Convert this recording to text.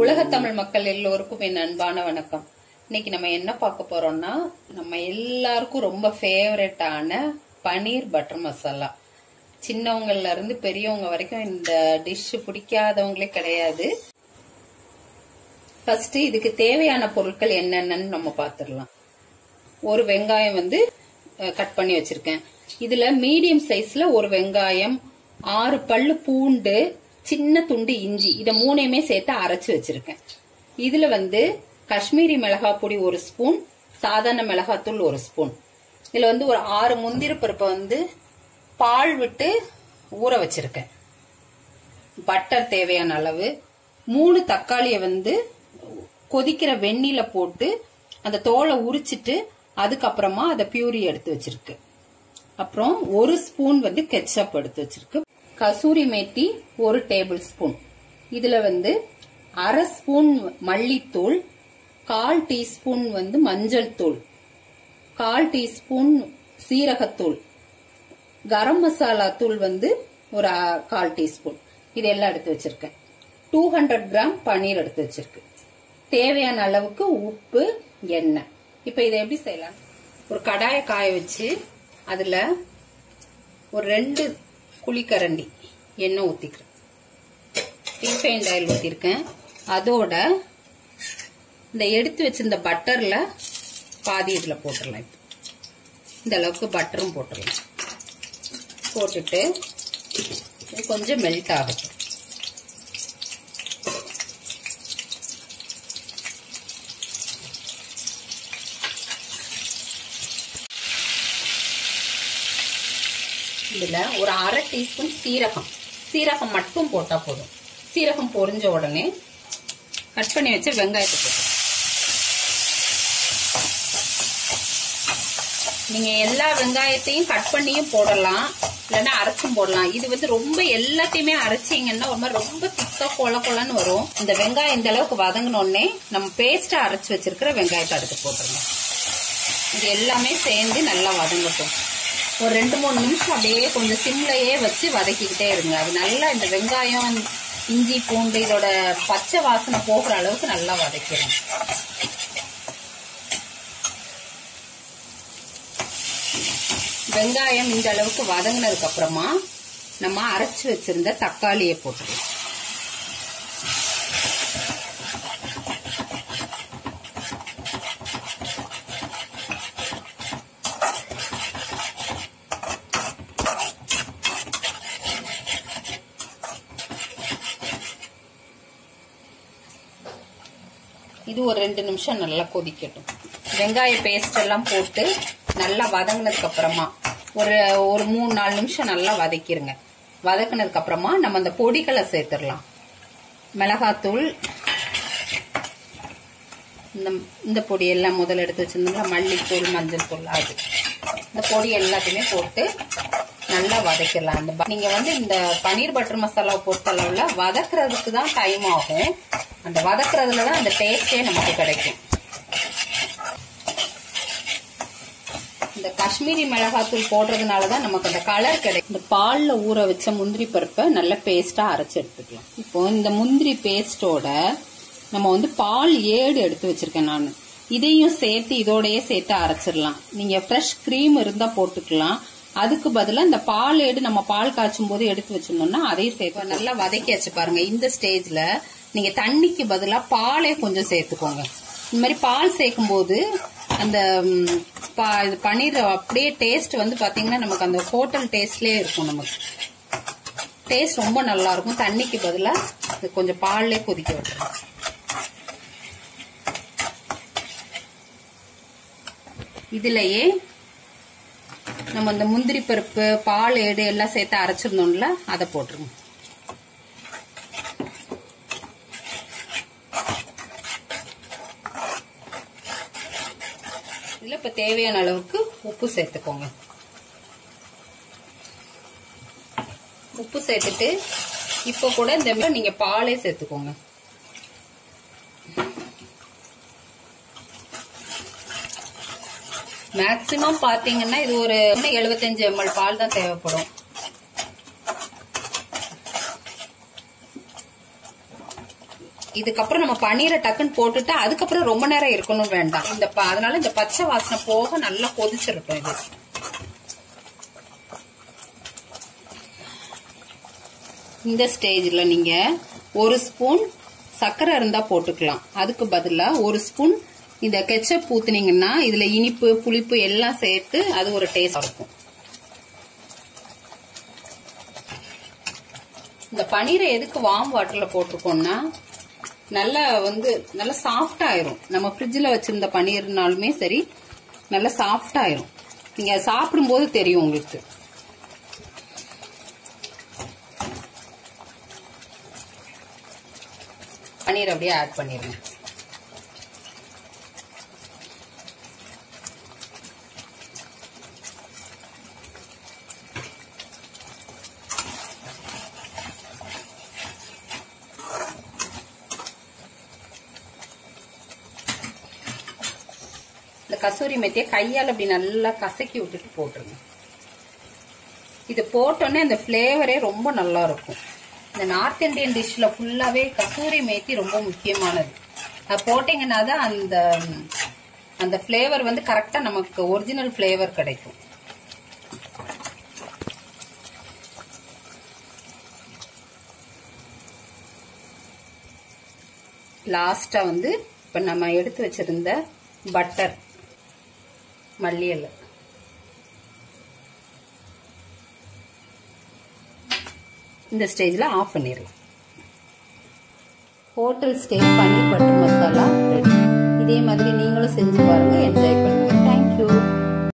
உலக தமிழ் மக்கள் எல்லோருக்கும் என் அன்பான வணக்கம் இன்னைக்கு நம்ம என்ன பார்க்க போறோம்னா நம்ம எல்லாருக்கும் ரொம்ப ஃபேவரட்டான பனீர் பட்டர் மசாலா சின்னவங்கள்ல இருந்து பெரியவங்க வரைக்கும் இந்த டிஷ் பிடிக்காதவங்களே கிடையாது ஃபர்ஸ்ட் இதுக்கு தேவையான பொருட்கள் என்னென்னு நம்ம பார்த்துடலாம் ஒரு வெங்காயம் வந்து கட் பண்ணி வச்சிருக்கேன் இதுல மீடியம் சைஸ்ல ஒரு வெங்காயம் ஆறு பல்லு பூண்டு சின்ன துண்டு இஞ்சி இத மூணையுமே சேர்த்து அரைச்சு வச்சிருக்கேன் இதுல வந்து காஷ்மீரி மிளகாய் பொடி ஒரு ஸ்பூன் சாதாரண மிளகாத்தூள் ஒரு ஸ்பூன் இதுல வந்து ஒரு ஆறு முந்திரி பருப்பை வந்து பால் விட்டு ஊற வச்சிருக்கேன் பட்டர் தேவையான அளவு மூணு தக்காளியை வந்து கொதிக்கிற வெந்நில போட்டு அந்த தோலை உரிச்சிட்டு அதுக்கப்புறமா அதை பியூரி எடுத்து வச்சிருக்கு அப்புறம் ஒரு ஸ்பூன் வந்து கெச்சப் எடுத்து வச்சிருக்கு கசூரி மேத்தி ஒரு டேபிள் ஸ்பூன் இதுல வந்து அரை ஸ்பூன் மல்லித்தூள் கால் டீஸ்பூன் வந்து மஞ்சள் தூள் கால் டீஸ்பூன் சீரகத்தூள் கரம் மசாலா தூள் வந்து ஒரு அ- கால் டீஸ்பூன் இதெல்லாம் எடுத்து வச்சிருக்கேன் டூ ஹண்ட்ரட் கிராம் பன்னீர் எடுத்து வச்சிருக்கு தேவையான அளவுக்கு உப்பு எண்ணெய் இப்ப இதை எப்படி செய்யலாம் ஒரு கடாயை காய வச்சு அதுல ஒரு ரெண்டு குழிக்கரண்டி எண்ணெய் ஊத்திக்கிறேன் ரீஃபைண்ட் ஆயில் ஊத்திருக்கேன் அதோட இந்த எடுத்து வச்சிருந்த பட்டர்ல பாதி இதுல போட்டுடலாம் இப்போ இந்த அளவுக்கு பட்டரும் போட்டுடலாம் போட்டுட்டு இது கொஞ்சம் மெல்ட் ஆகட்டும் இதுல ஒரு அரை டீஸ்பூன் சீரகம் சீரகம் மட்டும் போட்டா போதும் சீரகம் பொரிஞ்ச உடனே கட் பண்ணி வச்ச வெங்காயத்தை போட்டு நீங்க எல்லா வெங்காயத்தையும் கட் பண்ணியும் போடலாம் இல்லைன்னா அரைச்சும் போடலாம் இது வந்து ரொம்ப எல்லாத்தையுமே அரைச்சீங்கன்னா ஒரு மாதிரி ரொம்ப திக்கா கொல கொலன்னு வரும் இந்த வெங்காயம் இந்த அளவுக்கு வதங்கினோடனே நம்ம பேஸ்டா அரைச்சு வச்சிருக்கிற வெங்காயத்தை அடுத்து போட்டுருங்க இது எல்லாமே சேர்ந்து நல்லா வதங்கட்டும் ஒரு ரெண்டு மூணு நிமிஷம் அப்படியே கொஞ்சம் சிம்லையே வச்சு வதக்கிக்கிட்டே இருங்க அது நல்லா இந்த வெங்காயம் இஞ்சி பூண்டு இதோட பச்சை வாசனை போகிற அளவுக்கு நல்லா வதக்கிடும் வெங்காயம் இந்த அளவுக்கு வதங்கினதுக்கு அப்புறமா நம்ம அரைச்சு வச்சிருந்த தக்காளியை போட்டுக்கலாம் இது ஒரு ரெண்டு நிமிஷம் நல்லா கொதிக்கட்டும் வெங்காய பேஸ்ட் எல்லாம் போட்டு நல்லா வதங்கினதுக்கு அப்புறமா ஒரு ஒரு மூணு நாலு நிமிஷம் நல்லா வதக்கிருங்க வதக்குனதுக்கு அப்புறமா நம்ம அந்த பொடிகளை சேர்த்துடலாம் மிளகாத்தூள் இந்த இந்த பொடி எல்லாம் முதல்ல எடுத்து வச்சிருந்தோம்ல மல்லித்தூள் மஞ்சள் தூள் அது இந்த பொடி எல்லாத்தையுமே போட்டு நல்லா வதக்கிடலாம் அந்த ப- நீங்க வந்து இந்த பன்னீர் பட்டர் மசாலாவை பொறுத்த அளவுல வதக்குறதுக்கு தான் டைம் ஆகும் அந்த வதக்குறதுல தான் அந்த டேஸ்டே நமக்கு கிடைக்கும் இந்த காஷ்மீரி மிளகாத்தூள் போடுறதுனால தான் நமக்கு அந்த கலர் கிடைக்கும் இந்த பால்ல ஊற வச்ச முந்திரி பருப்பை நல்ல பேஸ்டா அரைச்சு எடுத்துக்கலாம் இப்போ இந்த முந்திரி பேஸ்டோட நம்ம வந்து பால் ஏடு எடுத்து வச்சிருக்கேன் நான் இதையும் சேர்த்து இதோடயே சேர்த்து அரைச்சிடலாம் நீங்க ஃப்ரெஷ் க்ரீம் இருந்தா போட்டுக்கலாம் அதுக்கு பதிலா இந்த பால் ஏடு நம்ம பால் காய்ச்சும் போது எடுத்து வச்சிருந்தோம்னா அதையும் சேர்த்து நல்லா வதக்கியாச்சு பாருங்க இந்த ஸ்டேஜ்ல நீங்க தண்ணிக்கு பதிலா பாலே கொஞ்சம் சேர்த்துக்கோங்க இந்த மாதிரி பால் சேர்க்கும் போது அந்த ம், பா- இது பன்னீர் அப்படியே டேஸ்ட் வந்து பாத்தீங்கன்னா நமக்கு அந்த ஹோட்டல் டேஸ்ட்லயே இருக்கும் நமக்கு டேஸ்ட் ரொம்ப நல்லா இருக்கும் தண்ணிக்கு பதிலா இது கொஞ்சம் பால்லே கொதிக்க விட்டுருங்க இதுலயே நம்ம இந்த முந்திரி பருப்பு பால் ஏடு எல்லாம் சேர்த்து அரைச்சிருந்தோம்ல அதை போட்டுருங்க இதுல இப்ப தேவையான அளவுக்கு உப்பு சேர்த்துக்கோங்க உப்பு சேர்த்துட்டு இப்ப கூட இந்த மாதிரி நீங்க பாலே சேர்த்துக்கோங்க மேக்சிமம் பாத்தீங்கன்னா இது ஒரு 75 எம்எல் பால் தான் தேவைப்படும் இதுக்கப்புறம் நம்ம பன்னீரை டக்குன்னு போட்டுட்டு அதுக்கப்புறம் ரொம்ப நேரம் இருக்கணும் வேண்டாம் இந்த ப- அதனால இந்த பச்சை வாசனை போக நல்லா கொதிச்சிருக்கும் இது இந்த ஸ்டேஜ்ல நீங்க ஒரு ஸ்பூன் சர்க்கரை இருந்தா போட்டுக்கலாம் அதுக்கு பதிலா ஒரு ஸ்பூன் இந்த கெச்சப் ஊத்துனீங்கன்னா இதுல இனிப்பு புளிப்பு எல்லாம் சேர்த்து அது ஒரு டேஸ்ட் இருக்கும் இந்த பனீரை எதுக்கு வார்ம் வாட்டர்ல போட்டிருக்கோம்னா நல்லா வந்து நல்லா சாஃப்ட் ஆயிரும் நம்ம ஃப்ரிட்ஜில் வச்சிருந்த பனீர்னாலுமே சரி நல்லா சாஃப்ட் ஆயிரும் நீங்க சாப்பிடும்போது தெரியும் உங்களுக்கு பனீர் அப்படியே ஆட் பண்ணிருங்க இந்த கசூரி மெத்தியை கையால் அப்படி நல்லா கசக்கி விட்டுட்டு போட்டுருங்க இது போட்டோன்னே அந்த ஃப்ளேவரே ரொம்ப நல்லா இருக்கும் இந்த நார்த் இந்தியன் டிஷ்ல ஃபுல்லாவே கசூரி மேத்தி ரொம்ப முக்கியமானது அது போட்டீங்கன்னா தான் அந்த அந்த ஃப்ளேவர் வந்து கரெக்டா நமக்கு ஒரிஜினல் ஃப்ளேவர் கிடைக்கும் லாஸ்டா வந்து இப்ப நம்ம எடுத்து வச்சிருந்த பட்டர் மல்லியல் இந்த ஸ்டேஜ்ல ஆஃப் பண்ணிடலாம் hotel stay paneer butter masala ready இதே மாதிரி நீங்களும் செஞ்சு பாருங்க